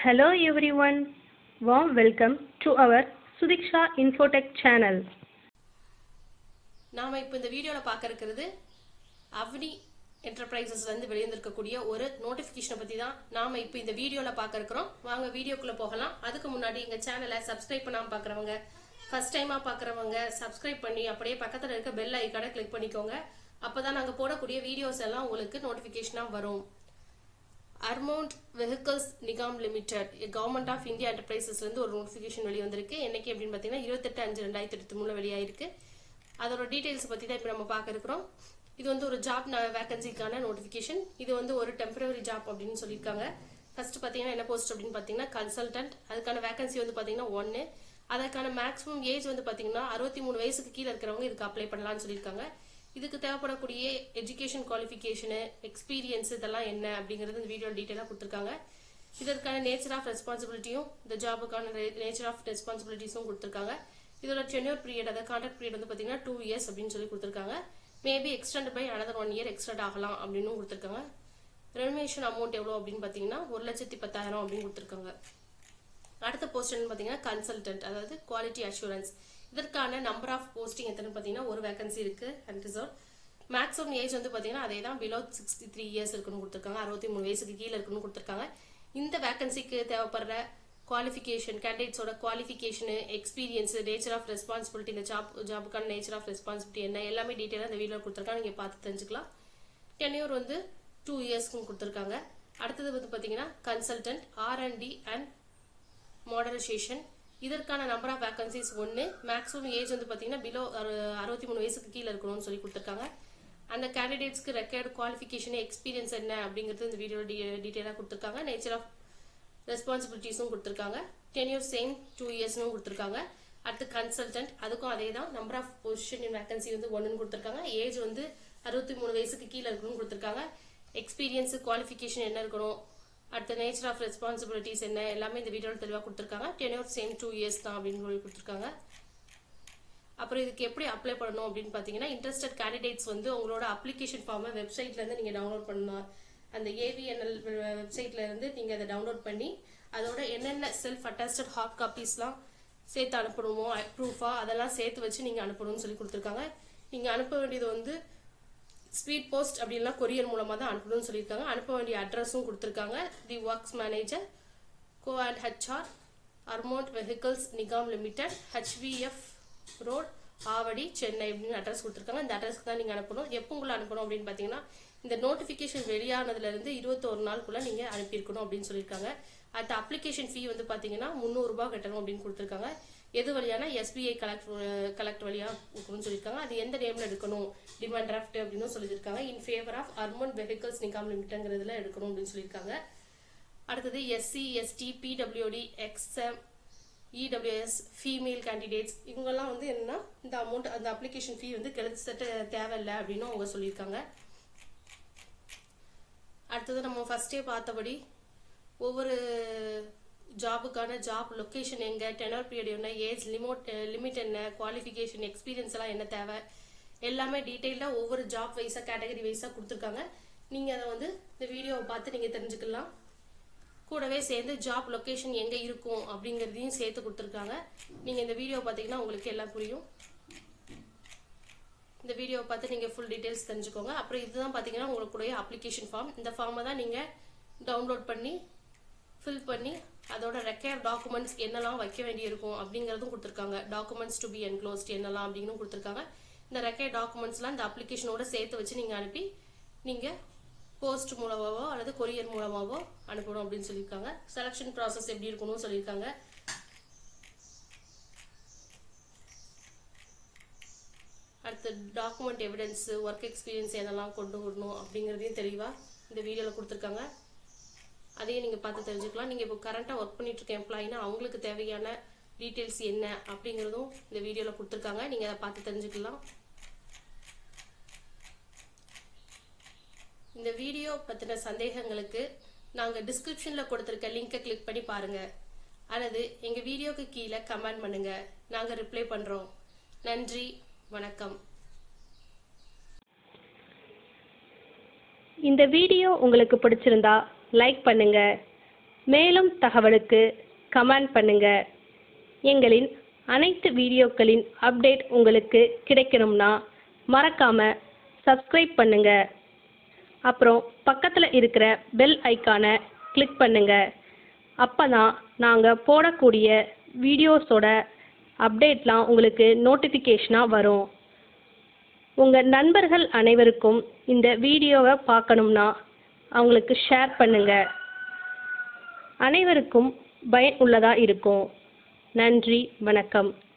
Hello everyone, warm welcome to our Sudiksha Infotech channel. நாம் இப்போ இந்த வீடியோவில் பார்க்க இருக்கிறது அவனி என்டர்பிரைசஸ்லேருந்து வெளியிருந்திருக்கக்கூடிய ஒரு நோட்டிஃபிகேஷனை பற்றி தான் நாம் இப்போ இந்த வீடியோவில் பார்க்க இருக்கிறோம் வாங்க வீடியோக்குள்ளே போகலாம் அதுக்கு முன்னாடி எங்கள் சேனலை சப்ஸ்கிரைப் பண்ணாமல் பார்க்குறவங்க ஃபர்ஸ்ட் டைமாக பார்க்குறவங்க சப்ஸ்கிரைப் பண்ணி அப்படியே பக்கத்தில் இருக்க பெல் ஐக்கானை கிளிக் பண்ணிக்கோங்க அப்போ தான் நாங்கள் போடக்கூடிய வீடியோஸ் எல்லாம் உங்களுக்கு நோட்டிஃபிகேஷனாக வரும் armoured vehicles Nigam limited government of India என்டர்பிரைசஸ்லேருந்து ஒரு நோட்டிஃபிகேஷன் வெளியே வந்திருக்கு என்னைக்கு அப்படின்னு பார்த்தீங்கன்னா இருபத்தெட்டு அஞ்சு ரெண்டாயிரத்தி இருபத்தி மூணு வெளியாயிருக்கு அதோட டீட்டெயில்ஸ் பற்றி தான் இப்போ நம்ம பார்க்க இருக்கிறோம் இது வந்து ஒரு ஜாப் வேகன்சிக்கான நோட்டிஃபிகேஷன் இது வந்து ஒரு டெம்பரவரி ஜாப் அப்படின்னு சொல்லியிருக்காங்க ஃபர்ஸ்ட் பார்த்தீங்கன்னா என்ன போஸ்ட் அப்படின்னு பார்த்தீங்கன்னா கன்சல்டன்ட் அதுக்கான வேகன்சி வந்து பார்த்தீங்கன்னா ஒன்று அதற்கான மேக்ஸிமம் ஏஜ் வந்து பார்த்தீங்கன்னா அறுபத்தி மூணு வயசுக்கு கீழே இருக்கிறவங்க இதுக்கு அப்ளை பண்ணலாம்னு சொல்லியிருக்காங்க இதுக்கு தேவைப்படக்கூடிய எஜுகேஷன் குவாலிஃபிகேஷனு எக்ஸ்பீரியன்ஸ் இதெல்லாம் என்ன அப்படிங்கிறது இந்த வீடியோ டீட்டெயிலாக கொடுத்துருக்காங்க இதற்கான நேச்சர் ஆஃப் ரெஸ்பான்சிபிலிட்டியும் இந்த ஜாபுக்கான நேச்சர் ஆஃப் ரெஸ்பான்சிபிலிட்டிஸும் கொடுத்துருக்காங்க இதோட டென்யூர் பீரியட் அதாவது கான்ட்ராக்ட் பீரியட் வந்து பார்த்தீங்கன்னா டூ இயர்ஸ் அப்படின்னு சொல்லி கொடுத்துருக்காங்க maybe extend by another one year extend ஆகலாம் அப்படின்னு கொடுத்துருக்காங்க ரெனுமேஷன் அமௌண்ட் எவ்வளோ அப்படின்னு பார்த்தீங்கன்னா ஒரு லட்சத்தி பத்தாயிரம் அப்படின்னு கொடுத்துருக்காங்க அடுத்த போஸ்ட் என்ன பார்த்தீங்கன்னா கன்சல்டன்ட் அதாவது குவாலிட்டி அஷூரன்ஸ் இதற்கான நம்பர் ஆஃப் போஸ்டிங் எத்தனை பார்த்தீங்கன்னா ஒரு வேகன்சி இருக்கு அண்ட் ரிசர்வ் மேக்ஸிமம் ஏஜ் வந்து பார்த்தீங்கன்னா அதே தான் பிலோ சிக்ஸ்டி த்ரீ இயர்ஸ் இருக்குன்னு கொடுத்துருக்காங்க அறுபத்தி மூணு வயசுக்கு கீழே இருக்குன்னு கொடுத்துருக்காங்க இந்த வேகன்சிக்கு தேவைப்படுற குவாலிஃபிகேஷன் கேண்டிடேட்ஸோட qualification experience nature of responsibility இந்த ஜாப் ஜாபுக்கான நேச்சர் ஆஃப் ரெஸ்பான்சிபிலிட்டி என்ன எல்லாமே டீட்டெயிலாக இந்த வீடியோ கொடுத்துருக்காங்க நீங்கள் பார்த்து தெரிஞ்சுக்கலாம் டென்யூர் வந்து டூ இயர்ஸ்க்கும் கொடுத்துருக்காங்க அடுத்தது வந்து பார்த்தீங்கன்னா கன்சல்டன்ட் ஆர்என்டி அண்ட் மாடரைசேஷன் இதற்கான நம்பர் ஆஃப் வேகன்சிஸ் ஒன்று மேக்ஸிமம் ஏஜ் வந்து பார்த்தீங்கன்னா பிலோ அறுபத்தி மூணு வயசுக்கு கீழே இருக்கணும்னு சொல்லி கொடுத்துருக்காங்க அந்த கேண்டிடேட்ஸ்க்கு ரெக்கார்டு குவாலிஃபிகேஷன் எக்ஸ்பீரியன்ஸ் என்ன அப்படிங்கிறது இந்த வீடியோ டீட்டெயிலாக கொடுத்துருக்காங்க நேச்சர் ஆஃப் ரெஸ்பான்சிபிலிட்டிஸும் கொடுத்துருக்காங்க டென்யூர் சேம் டூ இயர்ஸ்னும் கொடுத்துருக்காங்க அடுத்து கன்சல்டன்ட் அதுக்கும் அதே தான் number of position in vacancy வந்து ஒன்றுன்னு கொடுத்துருக்காங்க ஏஜ் வந்து அறுபத்தி மூணு வயசுக்கு கீழே இருக்கணும்னு கொடுத்துருக்காங்க எக்ஸ்பீரியன்ஸ் குவாலிஃபிகேஷன் என்ன இருக்கணும் அடுத்த நேச்சர் ஆஃப் ரெஸ்பான்சிபிலிட்டிஸ் என்ன எல்லாமே இந்த வீடியோவில் தெளிவாக கொடுத்துருக்காங்க டென்யூர் சேம் டூ இயர்ஸ் தான் அப்படின்னு சொல்லி கொடுத்துருக்காங்க அப்புறம் இதுக்கு எப்படி அப்ளை பண்ணணும் அப்படின்னு பார்த்தீங்கன்னா இன்ட்ரெஸ்டட் கேண்டிடேட்ஸ் வந்து உங்களோட அப்ளிகேஷன் ஃபார்மை வெப்சைட்லேருந்து நீங்கள் டவுன்லோட் பண்ணலாம் அந்த ஏவிஎன்எல் வெப்சைட்ல இருந்து நீங்கள் அதை டவுன்லோட் பண்ணி அதோட என்னென்ன செல்ஃப் அட்டாஸ்டட் ஹார்ட் காப்பீஸ்லாம் சேர்த்து அனுப்பணுமோ ப்ரூஃபாக அதெல்லாம் சேர்த்து வச்சு நீங்கள் அனுப்பணும்னு சொல்லி கொடுத்துருக்காங்க நீங்கள் அனுப்ப வேண்டியது வந்து ஸ்பீட் போஸ்ட் அப்படின்னா கொரியர் மூலமாக தான் அனுப்பணும்னு சொல்லியிருக்காங்க அனுப்ப வேண்டிய அட்ரஸும் கொடுத்துருக்காங்க the works manager co and HR armoured vehicles Nigam limited HVF road Avadi Chennai அப்படின்னு அட்ரஸ் கொடுத்துருக்காங்க இந்த அட்ரஸ்க்கு தான் நீங்கள் அனுப்பணும் எப்போ உங்களை அனுப்பணும் அப்படின்னு பார்த்தீங்கன்னா இந்த நோட்டிஃபிகேஷன் வெளியானதுலேருந்து இருபத்தோரு நாளுக்குள்ளே நீங்கள் அனுப்பியிருக்கணும் அப்படின்னு சொல்லியிருக்காங்க அடுத்த அப்ளிகேஷன் ஃபீ வந்து பார்த்தீங்கன்னா முந்நூறுரூபா கட்டணும் அப்படின்னு கொடுத்துருக்காங்க எது வழியானா எஸ்பிஐ கலெக்ட் கலெக்ட் வழியாக இருக்கணும்னு சொல்லியிருக்காங்க அது எந்த நேமில் எடுக்கணும் டிமாண்ட் டிராஃப்ட் அப்படின்னு சொல்லியிருக்காங்க in favour of armoured vehicles Nigam லிமிட்டுங்கிறதுல எடுக்கணும் அப்படின்னு சொல்லியிருக்காங்க அடுத்தது SC ST PWD XM EWS female candidates இவங்கெல்லாம் வந்து என்னன்னா இந்த அமௌண்ட் அந்த அப்ளிகேஷன் ஃபீ வந்து கிட்டத்தட்ட தேவையில்லை அப்படின்னு அவங்க சொல்லியிருக்காங்க அடுத்தது நம்ம ஃபர்ஸ்டே பார்த்தபடி ஒவ்வொரு ஜாபுக்கான ஜாப் லொக்கேஷன் எங்கே டெனர் பீரியட் என்ன ஏஜ் லிமோட் லிமிட் என்ன குவாலிஃபிகேஷன் எக்ஸ்பீரியன்ஸ் எல்லாம் என்ன தேவை எல்லாமே டீட்டெயிலாக ஒவ்வொரு ஜாப் வைஸாக கேட்டகரி வைஸாக கொடுத்துருக்காங்க நீங்கள் அதை வந்து இந்த வீடியோவை பார்த்து நீங்கள் தெரிஞ்சுக்கலாம் கூடவே சேர்ந்து ஜாப் லொக்கேஷன் எங்கே இருக்கும் அப்படிங்கிறதையும் சேர்த்து கொடுத்துருக்காங்க நீங்கள் இந்த வீடியோ பார்த்தீங்கன்னா உங்களுக்கு எல்லாம் புரியும் இந்த வீடியோவை பார்த்து நீங்கள் ஃபுல் டீட்டெயில்ஸ் தெரிஞ்சுக்கோங்க அப்புறம் இதுதான் பார்த்தீங்கன்னா உங்களுடைய அப்ளிகேஷன் ஃபார்ம் இந்த ஃபார்மை தான் நீங்கள் டவுன்லோட் பண்ணி ஃபில் பண்ணி அதோட ரெக்கையர் டாக்குமெண்ட்ஸ் என்னெல்லாம் வைக்க வேண்டியிருக்கும் அப்படிங்கிறதும் கொடுத்துருக்காங்க டாக்குமெண்ட்ஸ் டு பி என்க்ளோஸ்ட் என்னெல்லாம் அப்படின்னு கொடுத்துருக்காங்க இந்த ரெக்கையர் டாக்குமெண்ட்ஸ்லாம் இந்த அப்ளிகேஷனோட சேர்த்து வச்சு நீங்கள் அனுப்பி நீங்கள் போஸ்ட் மூலமாவோ அல்லது கொரியர் மூலமாவோ அனுப்பணும் அப்படின்னு சொல்லியிருக்காங்க செலெக்ஷன் ப்ராசஸ் எப்படி இருக்கணும்னு சொல்லியிருக்காங்க அடுத்து டாக்குமெண்ட் எவிடன்ஸ் ஒர்க் எக்ஸ்பீரியன்ஸ் என்னெல்லாம் கொண்டு வரணும் அப்படிங்கிறதையும் தெளிவாக இந்த வீடியோவில் கொடுத்துருக்காங்க அதையும் நீங்கள் பார்த்து தெரிஞ்சுக்கலாம் நீங்கள் இப்போ கரண்ட்டாக ஒர்க் பண்ணிட்டு இருக்க எம்ப்ளாயினா அவங்களுக்கு தேவையான டீட்டெயில்ஸ் என்ன அப்படிங்கிறதும் இந்த வீடியோவில் கொடுத்துருக்காங்க நீங்கள் அதை பார்த்து தெரிஞ்சுக்கலாம் இந்த வீடியோ பற்றின சந்தேகங்களுக்கு நாங்கள் டிஸ்கிரிப்ஷனில் கொடுத்துருக்க லிங்கை கிளிக் பண்ணி பாருங்கள் அல்லது எங்கள் வீடியோக்கு கீழே கமெண்ட் பண்ணுங்கள் நாங்கள் ரிப்ளை பண்ணுறோம் நன்றி வணக்கம் இந்த வீடியோ உங்களுக்கு பிடிச்சிருந்தா லைக் பண்ணுங்க மேலும் தகவலுக்கு கமெண்ட் பண்ணுங்க எங்களின் அனைத்து வீடியோக்களின் அப்டேட் உங்களுக்கு கிடைக்கணும்னா மறக்காம சப்ஸ்கிரைப் பண்ணுங்க அப்புறம் பக்கத்தில் இருக்கிற பெல் ஐக்கானை கிளிக் பண்ணுங்க அப்பதான் நாங்கள் போடக்கூடிய வீடியோஸோட அப்டேட்லாம் உங்களுக்கு நோட்டிஃபிகேஷனாக வரும் உங்கள் நண்பர்கள் அனைவருக்கும் இந்த வீடியோவை பார்க்கணும்னா அவங்களுக்கு ஷேர் பண்ணுங்க அனைவருக்கும் பயன் உள்ளதாக இருக்கும் நன்றி வணக்கம்